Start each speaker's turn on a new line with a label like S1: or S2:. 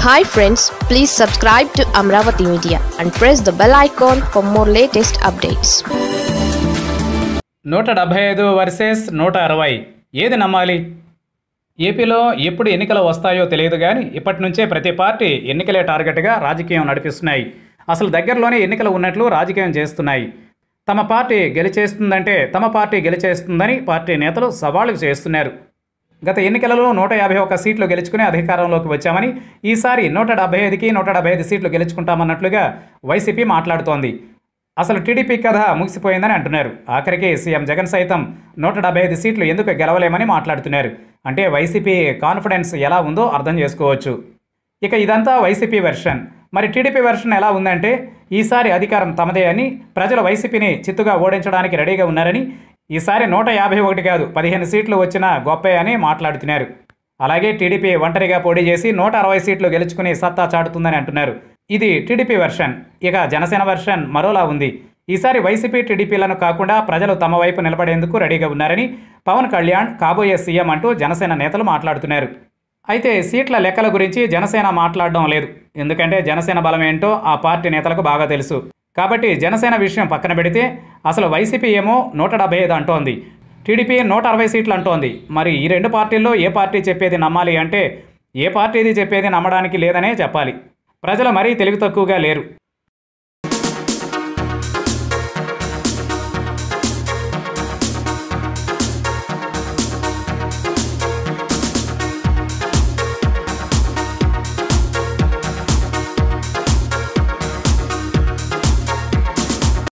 S1: hi friends please subscribe to Amaravati media and press the bell icon for more latest updates
S2: నూట డెబ్బై ఐదు versus నూట అరవై ఏది నమ్మాలి ఏపీలో ఎప్పుడు ఎన్నికలు వస్తాయో తెలియదు కానీ ఇప్పటి నుంచే ప్రతి పార్టీ ఎన్నికలే టార్గెట్గా రాజకీయం నడిపిస్తున్నాయి అసలు దగ్గరలోనే ఎన్నికలు ఉన్నట్లు రాజకీయం చేస్తున్నాయి తమ పార్టీ గెలిచేస్తుందంటే తమ పార్టీ గెలిచేస్తుందని పార్టీ నేతలు సవాళ్లు చేస్తున్నారు గత ఎన్నికలలో నూట యాభై ఒక్క సీట్లు గెలుచుకుని అధికారంలోకి వచ్చామని ఈసారి నూట డెబ్బై ఐదుకి నూట డెబ్బై ఐదు సీట్లు గెలుచుకుంటామన్నట్లుగా వైసీపీ మాట్లాడుతోంది అసలు టీడీపీ కథ ముగిసిపోయిందని అంటున్నారు ఆఖరికి సీఎం జగన్ సైతం నూట డెబ్బై ఐదు సీట్లు ఎందుకు గెలవలేమని మాట్లాడుతున్నారు అంటే వైసీపీ కాన్ఫిడెన్స్ ఎలా ఉందో అర్థం చేసుకోవచ్చు ఇక ఇదంతా వైసీపీ వెర్షన్ మరి టీడీపీ వెర్షన్ ఎలా ఉందంటే ఈసారి అధికారం తమదే అని ప్రజలు వైసీపీని చిత్తుగా ఓడించడానికి రెడీగా ఉన్నారని ఈసారి నూట యాభై ఒకటి కాదు పదిహేను సీట్లు వచ్చినా గొప్పే అని మాట్లాడుతున్నారు అలాగే టీడీపీ ఒంటరిగా పోటీ చేసి నూట అరవై సీట్లు గెలుచుకుని సత్తా చాటుతుందని అంటున్నారు ఇది టీడీపీ వెర్షన్ ఇక జనసేన వెర్షన్ మరోలా ఉంది ఈసారి వైసీపీ టీడీపీలను కాకుండా ప్రజలు తమ వైపు నిలబడేందుకు రెడీగా ఉన్నారని పవన్ కళ్యాణ్ కాబోయే సీఎం అంటూ జనసేన నేతలు మాట్లాడుతున్నారు అయితే సీట్ల లెక్కల గురించి జనసేన మాట్లాడడం లేదు ఎందుకంటే జనసేన బలం ఏంటో ఆ పార్టీ నేతలకు బాగా తెలుసు కాబట్టి జనసేన విషయం పక్కన పెడితే అసలు వైసీపీ ఏమో నూట డెబ్బై ఐదు అంటోంది టీడీపీ నూట అరవై సీట్లు అంటోంది మరి ఈ రెండు పార్టీల్లో ఏ పార్టీ చెప్పేది నమ్మాలి అంటే ఏ పార్టీది చెప్పేది నమ్మడానికి లేదనే చెప్పాలి ప్రజలు మరీ తెలివి తక్కువగా లేరు